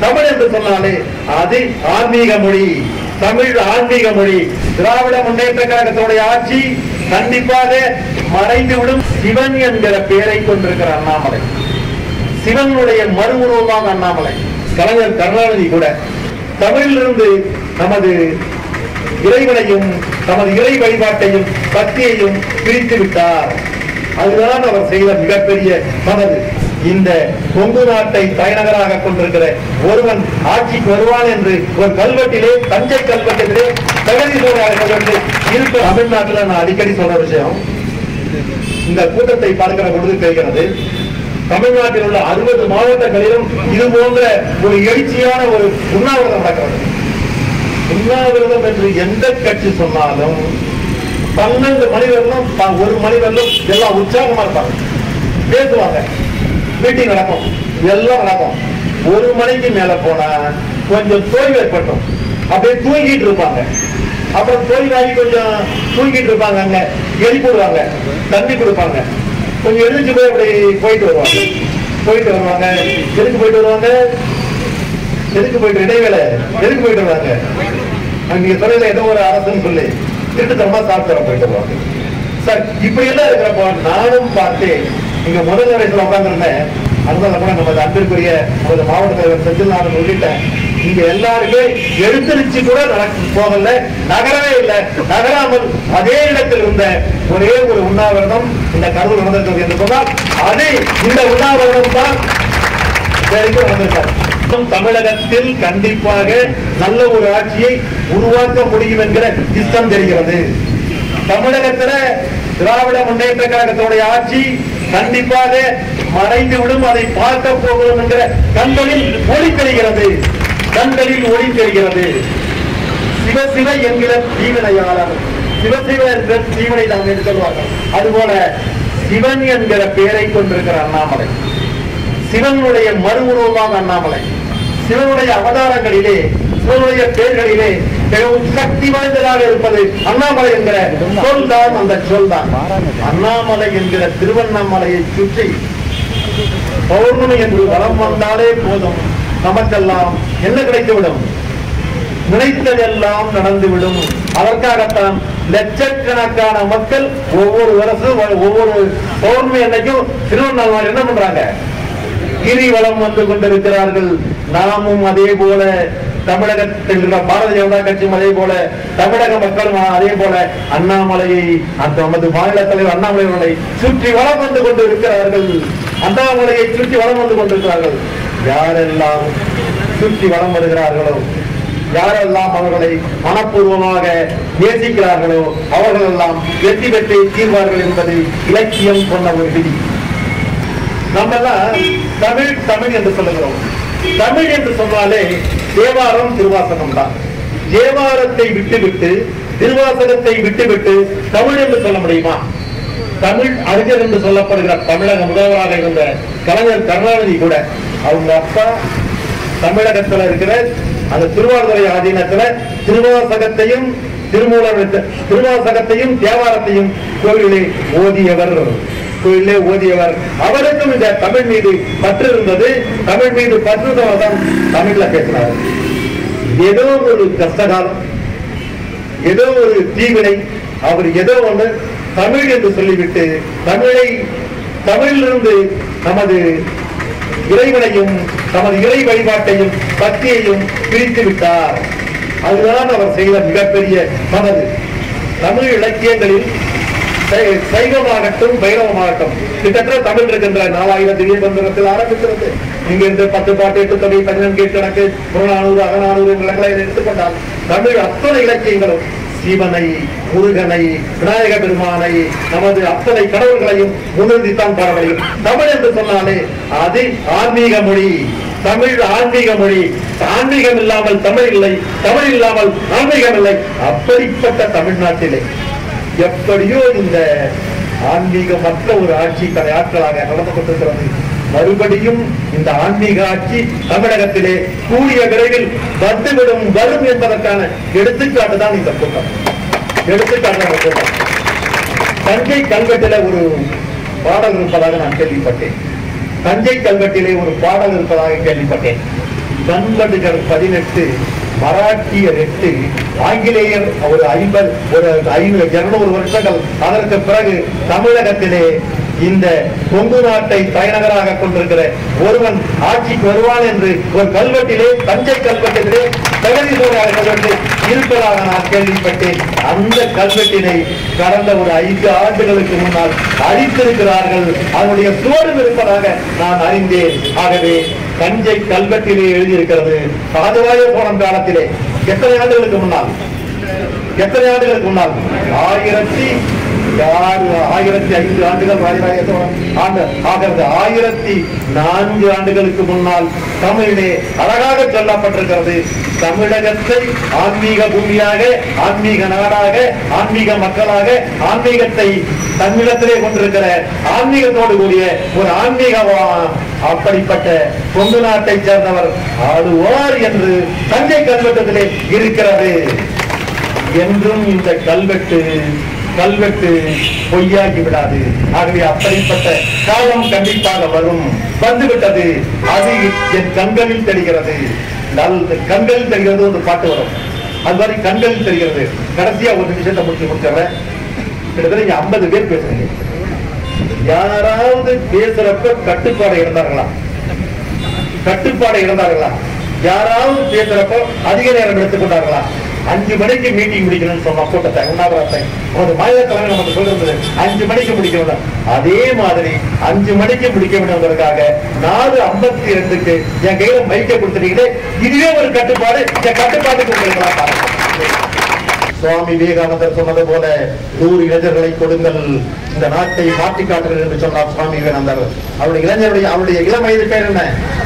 தமிழ் என்று சொன்னாலே அது ஆன்மீக மொழி தமிழ் ஆன்மீக மொழி திராவிட முன்னேற்ற கழகத்துடைய ஆட்சி கண்டிப்பாக மறைந்துவிடும் சிவன் என்கிற பெயரை கொண்டிருக்கிற அண்ணாமலை சிவனுடைய மறு உருவமாக அண்ணாமலை கலைஞர் கருணாநிதி கூட தமிழிலிருந்து நமது இறைவனையும் நமது இறை வழிபாட்டையும் பக்தியையும் பிரித்து விட்டார் அதுதான் அவர் செய்த மிகப்பெரிய தவறு இந்த கொங்கு நாட்டை தலைநகராக கொண்டிருக்கிற ஒருவன் ஆட்சிக்கு வருவான் என்று ஒரு கல்வெட்டிலே தஞ்சை கல்வெட்டிலே தகுதி கல்வெட்டு இருக்க தமிழ்நாட்டில் நான் அடிக்கடி சொல்ற விஷயம் இந்த கூட்டத்தை பார்க்கிற பொழுது தெரிகிறது தமிழ்நாட்டில் உள்ள அறுபது மாவட்டங்களிலும் இது போன்ற ஒரு எழுச்சியான ஒரு உண்ணாவிரதம் நடக்கிறது உண்ணாவிரதம் என்று எந்த கட்சி சொன்னாலும் பன்னெண்டு மணி வரலும் ப- ஒரு மணி வரலும் எல்லாம் உற்சாகமா இருப்பாங்க பேசுவாங்க மீட்டிங் நடக்கும் எல்லாம் நடக்கும் ஒரு மணிக்கு மேல போனா கொஞ்சம் தோய்வு ஏற்பட்டும் அப்படியே தூங்கிட்டு இருப்பாங்க அப்புறம் தோய்வாகி கொஞ்சம் தூங்கிட்டு இருப்பாங்க அங்க எழுப்பி விடுவாங்க தண்ணி கொடுப்பாங்க கொஞ்சம் எழுந்திரிச்சு போய் அப்படி போயிட்டு வருவாங்க போயிட்டு வருவாங்க எதுக்கு போயிட்டு வருவாங்க எதுக்கு போயிட்டு இடைவேளை எதுக்கு போயிட்டு வருவாங்க அங்க நீங்க சொல்லல ஏதோ ஒரு அரசுன்னு சொல்லி திட்டத்தனமா சாப்பிட்டு வர போயிட்டு வருவாங்க சார் இப்படி எல்லாம் இருக்கிறப்போ நானும் பார்த்தேன் இங்க முதல் வயசுல உட்காந்துருந்தேன் அதனால கூட நமது அன்பிற்குரிய நமது மாவட்ட தலைவர் செந்தில் நாதன் உள்ளிட்ட இங்க எல்லாருமே எழுந்திருச்சு கூட நடக்க போகல நகரவே இல்லை நகராமல் அதே இடத்தில் இருந்த ஒரே ஒரு உண்ணாவிரதம் இந்த கருவில் நடந்திருக்கிறது என்று சொன்னால் அது இந்த உண்ணாவிரதம் தான் வரைக்கும் வந்திருக்காரு. தமிழகத்தில் கண்டிப்பாக நல்ல ஒரு ஆட்சியை உருவாக்க முடியும் என்கிற இஷ்டம் தெரிகிறது தமிழகத்துல திராவிட முன்னேற்ற கழகத்துடைய ஆட்சி கண்டிப்பாக மறைந்து விடும் அதை பார்க்க போகிறோம் என்கிற கண்களில் ஒளி தெரிகிறது கண்களில் ஒளி தெரிகிறது சிவ சிவ என்கிற தீவினையாளர் சிவசிவ என்கிற தீவினை நாம் என்று சொல்வார்கள் அதுபோல சிவன் என்கிற பெயரை கொண்டிருக்கிற அண்ணாமலை சிவனுடைய மறு உருவமாக அண்ணாமலை சிவனுடைய அவதாரங்களிலே சிவனுடைய பெயர்களிலே மிகவும் சக்தி வாய்ந்ததாக இருப்பது அண்ணாமலை என்கிற சொல் தான் அந்த சொல் தான் அண்ணாமலை என்கிற திருவண்ணாமலையை சுற்றி பௌர்ணமி என்று வலம் வந்தாலே போதும் நமக்கெல்லாம் என்ன கிடைத்துவிடும் நினைத்ததெல்லாம் நடந்துவிடும் அதற்காகத்தான் லட்சக்கணக்கான மக்கள் ஒவ்வொரு வருஷம் ஒவ்வொரு பௌர்ணமி அன்னைக்கும் திருவண்ணாமலை என்ன பண்றாங்க கிரிவலம் வந்து கொண்டிருக்கிறார்கள் நாமும் அதே போல தமிழகத்தில் இருக்கிற பாரதிய ஜனதா கட்சியும் அதே போல தமிழக மக்களும் அதே போல அண்ணாமலையை அந்த நமது மாநில தலைவர் அண்ணாமலை அவர்களை சுற்றி வலம் வந்து கொண்டு இருக்கிறார்கள் அண்ணாமலையை சுற்றி வலம் வந்து கொண்டிருக்கிறார்கள் யாரெல்லாம் சுற்றி வலம் வருகிறார்களோ யாரெல்லாம் அவர்களை மனப்பூர்வமாக நேசிக்கிறார்களோ அவர்கள் எல்லாம் வெற்றி பெற்று தீர்வார்கள் என்பது இலக்கியம் சொன்ன ஒரு விதி நம்ம எல்லாம் தமிழ் தமிழ் என்று சொல்லுகிறோம் தமிழ் என்று சொன்னாலே தேவாரம் திருவாசகம் தான் தேவாரத்தை விட்டுவிட்டு திருவாசகத்தை விட்டுவிட்டு தமிழ் என்று சொல்ல முடியுமா தமிழ் அறிஞர் என்று சொல்லப்படுகிற தமிழக முதல்வராக இருந்த கலைஞர் கருணாநிதி கூட அவங்க அப்பா தமிழகத்துல இருக்கிற அந்த திருவாரூரை ஆதீனத்துல திருவாசகத்தையும் திருமூலர் திருவாசகத்தையும் தேவாரத்தையும் கோவிலே ஓதியவர் கோயிலே ஓதியவர் அவருக்கும் இந்த தமிழ் மீது பற்று இருந்தது தமிழ் மீது பற்றுதவர் தான் தமிழ்ல பேசினார் ஏதோ ஒரு கஷ்டகாலம் ஏதோ ஒரு தீவினை அவர் ஏதோ ஒண்ணு தமிழ் என்று சொல்லிவிட்டு தமிழை தமிழிலிருந்து நமது இறைவனையும் நமது இறை வழிபாட்டையும் பக்தியையும் பிரித்து விட்டார் அதுதான் அவர் செய்த மிகப்பெரிய தவறு தமிழ் இலக்கியங்களில் சை- சைவமாகட்டும் வைணவமாகட்டும் கிட்டத்தட்ட தமிழ் இருக்கின்ற நாலாயிரம் திவ்ய மந்திரத்தில் ஆரம்பிக்கிறது இங்க இருந்து பத்து பாட்டு எட்டு தொகை பதினெண்டு கணக்கு புறநானூறு அகநானூறு எங்களை எடுத்துக்கொண்டால் தமிழ் அத்தனை இலக்கியங்களும் சிவனை முருகனை விநாயக பெருமானை நமது அத்தனை கடவுள்களையும் முன்னிறுத்தித்தான் பாட முடியும் தமிழ் என்று சொன்னாலே அது ஆன்மீக மொழி தமிழ் ஆன்மீக மொழி ஆன்மீகம் இல்லாமல் தமிழ் இல்லை தமிழ் இல்லாமல் ஆன்மீகம் இல்லை அப்படிப்பட்ட தமிழ்நாட்டிலே எப்படியோ இந்த ஆன்மீகமற்ற ஒரு ஆட்சி தலை ஆட்களாக நடந்து கொண்டிருக்கிறது மறுபடியும் இந்த ஆன்மீக ஆட்சி தமிழகத்திலே கூடிய விரைவில் வந்துவிடும் வரும் என்பதற்கான எடுத்துக்காட்டு தான் இந்த கூட்டம் எடுத்துக்காட்டு இந்த கூட்டம் தஞ்சை கல்வெட்டில ஒரு பாடல் இருப்பதாக நான் கேள்விப்பட்டேன் தஞ்சை கல்வெட்டிலே ஒரு பாடல் இருப்பதாக கேள்விப்பட்டேன் கண்கடுகள் பதினெட்டு மராட்டியர் எட்டு ஆங்கிலேயர் ஒரு ஐம்பது ஒரு ஐநூறு இருநூறு வருஷங்கள் அதற்கு பிறகு தமிழகத்திலே இந்த கொங்கு நாட்டை தலைநகராக கொண்டிருக்கிற ஒருவன் ஆட்சிக்கு வருவான் என்று ஒரு கல்வெட்டிலே தஞ்சை கல்வெட்டிலே பிரகதீஸ்வரர் கல்வெட்டு இருப்பதாக நான் கேள்விப்பட்டேன் அந்த கல்வெட்டினை கடந்த ஒரு ஐந்து ஆண்டுகளுக்கு முன்னால் அழித்திருக்கிறார்கள் அதனுடைய சுவடும் இருப்பதாக நான் அறிந்தேன் ஆகவே தஞ்சை கல்வெட்டிலே எழுதியிருக்கிறது பாதுகாய போன காலத்திலே எத்தனை ஆண்டுகளுக்கு முன்னால் எத்தனை ஆண்டுகளுக்கு முன்னால் ஆயிரத்தி ஆறு ஆயிரத்தி ஐந்து ஆண்டுகள் ராஜராஜ சோழன் ஆண்டு ஆகிறது ஆயிரத்தி நான்கு ஆண்டுகளுக்கு முன்னால் தமிழிலே அழகாக சொல்லப்பட்டிருக்கிறது தமிழகத்தை ஆன்மீக பூமியாக ஆன்மீக நாடாக ஆன்மீக மக்களாக ஆன்மீகத்தை தன்னிடத்திலே கொண்டிருக்கிற ஆன்மீகத்தோடு கூடிய ஒரு ஆன்மீக வா- அப்படிப்பட்ட கொங்கு நாட்டை சேர்ந்தவர் ஆளுவார் என்று தஞ்சை கல்வெட்டத்திலே இருக்கிறது என்றும் இந்த கல்வெட்டு கல்வெட்டு பொய்யாகி விடாது ஆகவே அப்படிப்பட்ட காலம் கண்டிப்பாக வரும் வந்துவிட்டது அது என் கண்களில் தெரிகிறது நல் கண்களில் தெரிகிறது ஒரு பாட்டு வரும் அது மாதிரி கண்களில் தெரிகிறது கடைசியா ஒரு நிமிஷத்தை முடிச்சு முடிச்சிடுறேன் கிட்டத்தட்ட இங்க ஐம்பது பேர் பேசுறீங்க யாராவது பேசுறப்ப கட்டுப்பாடு இருந்தார்களா கட்டுப்பாடு இருந்தார்களா யாராவது பேசுறப்போ அதிக நேரம் எடுத்துக்கொண்டார்களா அஞ்சு மணிக்கு மீட்டிங் முடிக்கணும்னு சொன்ன கூட்டத்தை உண்ணாவிரத்தை ஒரு மாநில தலைவர் நமக்கு சொல்லிருந்தது அஞ்சு மணிக்கு முடிக்கணும் அதே மாதிரி அஞ்சு மணிக்கு முடிக்க வேண்டுவதற்காக நாலு ஐம்பத்தி ரெண்டுக்கு என் கையில மைக்க கொடுத்துட்டீங்களே இதுவே ஒரு கட்டுப்பாடு இந்த கட்டுப்பாட்டுக்கு உங்களுக்கு நான் பாருங்க. சுவாமி விவேகானந்தர் சொன்னது போல நூறு இளைஞர்களை கொடுங்கள் இந்த நாட்டை மாற்றி காட்டுங்கள் என்று சொன்னார் சுவாமி விவேகானந்தர் அவருடைய இளைஞருடைய அவருடைய இளம் வயது பேர் என்ன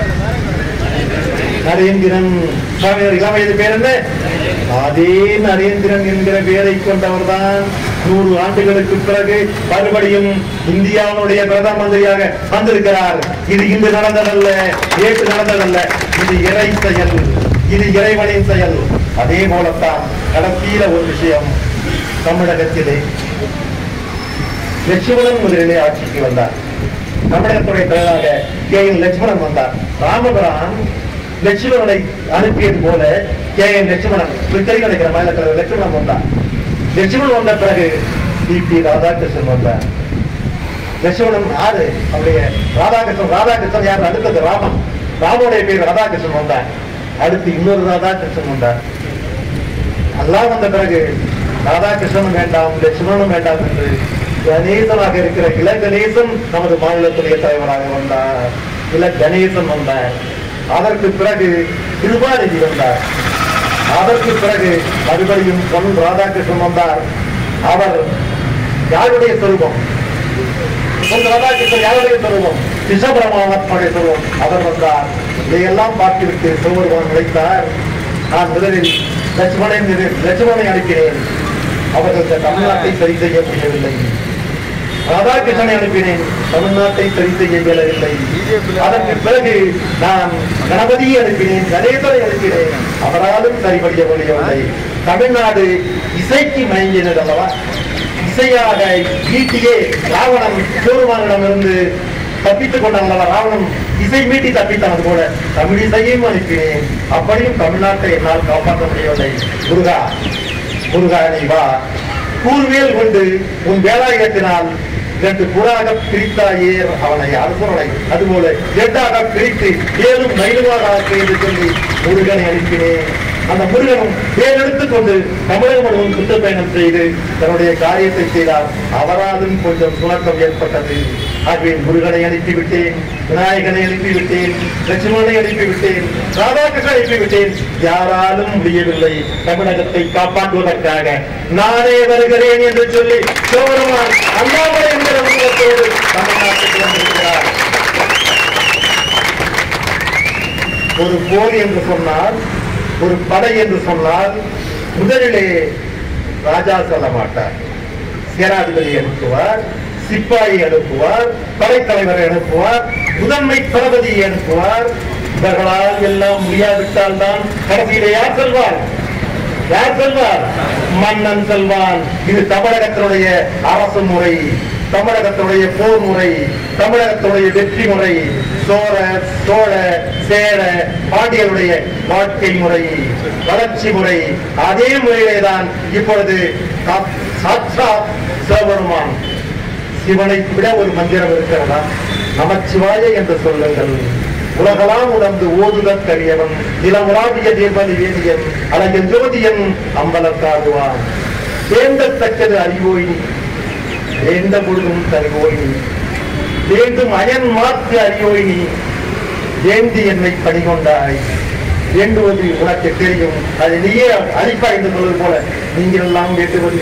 நரேந்திரன் சுவாமியோட இளம் வயது பேர் என்ன அதே நரேந்திரன் என்கிற பெயரை கொண்டவர் தான் நூறு ஆண்டுகளுக்கு பிறகு மறுபடியும் இந்தியாவுடைய பிரதம மந்திரியாக வந்திருக்கிறார் இது இன்று நடந்ததல்ல நேற்று நடந்ததல்ல இது இறை செயல் இது இறைவனின் செயல் அதே போலத்தான் கடைசியில ஒரு விஷயம் தமிழகத்திலே லட்சுமணன் முதலிலே ஆட்சிக்கு வந்தார் தமிழகத்துடைய தலைவராக கே என் லட்சுமணன் வந்தார் ராமபுரான் லட்சுமணனை அனுப்பியது போல கே என் லட்சுமணன் தெரியும் நினைக்கிற மாநில தலைவர் லட்சுமணன் வந்தார் லட்சுமணன் வந்த பிறகு டி பி ராதாகிருஷ்ணன் வந்தார் லட்சுமணன் யாரு அவருடைய ராதாகிருஷ்ணன் ராதாகிருஷ்ணன் யார் அடுத்தது ராமன் ராமனுடைய பேர் ராதாகிருஷ்ணன் வந்தார் அடுத்து இன்னொரு ராதாகிருஷ்ணன் வந்தார் எல்லாம் வந்த பிறகு ராதாகிருஷ்ணனும் வேண்டாம் லட்சுமணனும் வேண்டாம் என்று கணேசனாக இருக்கிற இள கணேசன் நமது மாநிலத்துடைய தலைவராக வந்தார் இள கணேசன் வந்தார் அதற்கு பிறகு கிருபாநிதி வந்தார் அதற்கு பிறகு மறுபடியும் பொன் ராதாகிருஷ்ணன் வந்தார் அவர் யாருடைய சொருபம் பொன் ராதாகிருஷ்ணன் யாருடைய சொருபம் சிசபிரமாணத்துடைய சொருபம் அவர் வந்தார் இதையெல்லாம் பார்த்துவிட்டு சிவபெருமான் நினைத்தார் நான் முதலில் லட்சுமணன் மீது லட்சுமணனை அனுப்பினேன் அவர்கள் இந்த தமிழ்நாட்டை சரி செய்ய முடியவில்லை ராதாகிருஷ்ணனை அனுப்பினேன் தமிழ்நாட்டை சரி செய்ய இயலவில்லை அதற்கு பிறகு நான் கணபதியை அனுப்பினேன் கணேசனை அனுப்பினேன் அவராலும் சரி செய்ய முடியவில்லை தமிழ்நாடு இசைக்கு மயங்கினது அல்லவா இசையாக ஈட்டியே ராவணன் சூருமானிடமிருந்து தப்பித்துக் கொண்டான் அல்லவா ராவணன் இசை மீட்டி தப்பித்தான் அது போல தமிழ் இசையும் அனுப்பினேன் அப்படியும் தமிழ்நாட்டை என்னால் காப்பாற்ற முடியவில்லை முருகா முருகா நீ வா கூர்வேல் கொண்டு உன் வேலாயுதத்தினால் இரண்டு புறாக பிரித்தாயே அவனை அரசனை அதுபோல இரண்டாக பிரித்து ஏழும் மயிலுமாக ஆக்கு என்று சொல்லி முருகனை அனுப்பினேன் அந்த முருகனும் வேல் எடுத்துக்கொண்டு தமிழகம் முழுவதும் சுற்றுப்பயணம் செய்து தன்னுடைய காரியத்தை செய்தார் அவராலும் கொஞ்சம் சுணக்கம் ஏற்பட்டது ஆகவே முருகனை அனுப்பிவிட்டேன் விநாயகனை அனுப்பிவிட்டேன் லட்சுமணனை அனுப்பிவிட்டேன் ராதாகிருஷ்ணனை அனுப்பிவிட்டேன் யாராலும் முடியவில்லை தமிழகத்தை காப்பாற்றுவதற்காக நானே வருகிறேன் என்று சொல்லி சோழமான் அண்ணாமலை என்கிற உருவத்தோடு தமிழ்நாட்டுக்கு வந்திருக்கிறார் ஒரு போர் என்று சொன்னால் ஒரு படை என்று சொன்னால் முதலிலே ராஜா சொல்ல மாட்டார் சேனாதிபதி அனுப்புவார் சிப்பாயை அனுப்புவார் படைத்தலைவரை அனுப்புவார் முதன்மை தளபதியை அனுப்புவார் இவர்களால் எல்லாம் முடியாவிட்டால் தான் கடைசியிலே யார் செல்வார் யார் செல்வார் மன்னன் செல்வான் இது தமிழகத்தினுடைய அரசு முறை தமிழகத்துடைய போர் முறை தமிழகத்துடைய வெற்றி முறை சோழ சோழ சேர பாண்டியருடைய வாழ்க்கை முறை வளர்ச்சி முறை அதே முறையிலே தான் இப்பொழுது சா- சாட்சாத் சிவபெருமான் சிவனை விட ஒரு மந்திரம் இருக்கிறதா நமச்சிவாய என்று சொல்லுங்கள் உலகலாம் உணர்ந்து ஓதுதற் கரியவன் நிலமுலாவிய தீர்மதி வேதியன் அழகிய ஜோதியன் அம்பலத்தாடுவான் வேண்டத்தக்கது அறிவோய் நீ வேண்ட பொழுதும் தருவோய் நீ வேண்டும் அயன் மாற்று அறியோய் நீ வேண்டி என்னை பணிகொண்டாய் வேண்டுவது உனக்கு தெரியும் அதை நீயே அழிப்பாய் என்று சொல்வது போல நீங்கள் எல்லாம் வேண்டுவது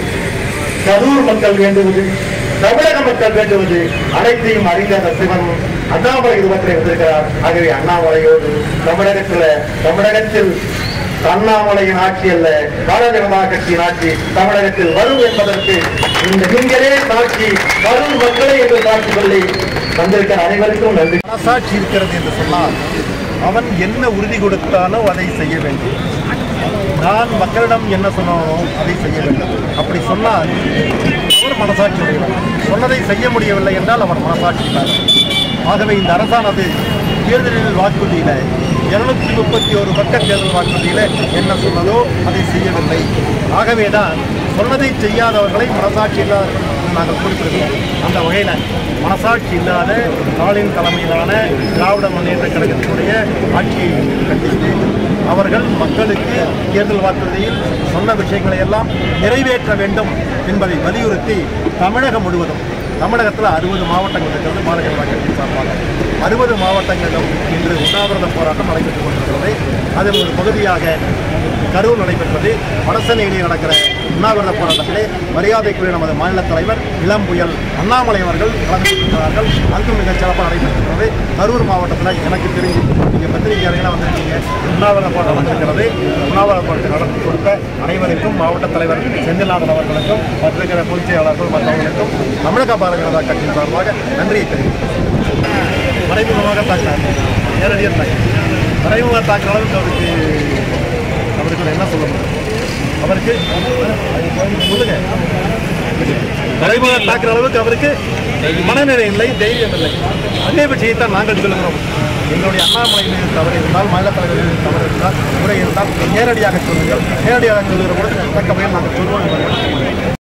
கரூர் மக்கள் வேண்டுவது தமிழக மக்கள் வேண்டுவது அனைத்தையும் அறிந்த அந்த சிவன் அண்ணாமலை ரூபத்தில் வந்திருக்கிறார் ஆகவே அண்ணாமலையோடு தமிழகத்தில் தமிழகத்தில் அண்ணாமலையின் ஆட்சி அல்ல பாரதிய ஜனதா கட்சியின் ஆட்சி தமிழகத்தில் வரும் என்பதற்கு இந்த நீங்களே சாட்சி வரும் மக்களை என்று சாட்சி சொல்லி வந்திருக்கிற அனைவருக்கும் நன்றி மனசாட்சி இருக்கிறது என்று சொன்னால் அவன் என்ன உறுதி கொடுத்தானோ அதை செய்ய வேண்டும் நான் மக்களிடம் என்ன சொன்னானோ அதை செய்ய வேண்டும் அப்படி சொன்னால் அவர் மனசாட்சி உடையவர் சொன்னதை செய்ய முடியவில்லை என்றால் அவர் மனசாட்சி இல்லாதவர். ஆகவே இந்த அரசானது தேர்தலில் வாக்குறுதியில இருநூத்தி முப்பத்தி ஒரு பக்க தேர்தல் வாக்குறுதியில என்ன சொன்னதோ அதை செய்யவில்லை ஆகவே தான் சொன்னதை செய்யாதவர்களை மனசாட்சி இல்லாதவர்கள் என்று நாங்கள் குறிப்பிடுகிறோம் அந்த வகையில் மனசாட்சி இல்லாத ஸ்டாலின் தலைமையிலான திராவிட முன்னேற்ற கழகத்தினுடைய ஆட்சியை கண்டித்து அவர்கள் மக்களுக்கு தேர்தல் வாக்குறுதியில் சொன்ன விஷயங்களை எல்லாம் நிறைவேற்ற வேண்டும் என்பதை வலியுறுத்தி தமிழகம் முழுவதும் தமிழகத்தில் அறுபது மாவட்டங்கள் இருக்கிறது பாரதிய ஜனதா கட்சி சார்பாக அறுபது மாவட்டங்களிலும் இன்று உண்ணாவிரத போராட்டம் நடைபெற்றுக் கொண்டிருக்கிறது அதில் ஒரு பகுதியாக கரூர் நடைபெற்றது வடசென்னையிலே நடக்கிற உண்ணாவிரத போராட்டத்திலே மரியாதைக்குரிய நமது மாநில தலைவர் இளம் புயல் அண்ணாமலை அவர்கள் கலந்து கொண்டிருக்கிறார்கள் அங்கும் மிகச் சிறப்பாக நடைபெற்றிருக்கிறது கரூர் மாவட்டத்தில் எனக்கு தெரிஞ்சு நீங்கள் பத்திரிகையாளர்களாக வந்திருக்கீங்க உண்ணாவிரத போராட்டம் நடந்திருக்கிறது உண்ணாவிரத போராட்டம் நடத்தி கொடுத்த அனைவருக்கும் மாவட்ட தலைவர் செந்தில்நாதன் அவர்களுக்கும் மற்ற பொதுச் செயலாளர்கள் மற்றவர்களுக்கும் தமிழக பாரதிய ஜனதா கட்சியின் சார்பாக நன்றியை தெரிவிக்கிறேன் மறைமுகமாக தாக்கினார் நேரடியாக தாக்கினார் மறைமுகமாக தாக்குற அளவுக்கு அவருக்கு அவருக்கு நான் என்ன சொல்ல முடியும் அவருக்கு சொல்லுங்க மறைமுக தாக்குற அளவுக்கு அவருக்கு மனநிலை இல்லை தைரியம் இல்லை அதே விஷயத்தான் நாங்கள் சொல்லுகிறோம் எங்களுடைய அண்ணாமலை மீது தவறு இருந்தால் மாநில தலைவர் மீது தவறு இருந்தால் முறை இருந்தால் நேரடியாக சொல்லுங்கள் நேரடியாக சொல்லுகிற பொழுது தக்க வகையில் நாங்கள் சொல்வோம் என்பதை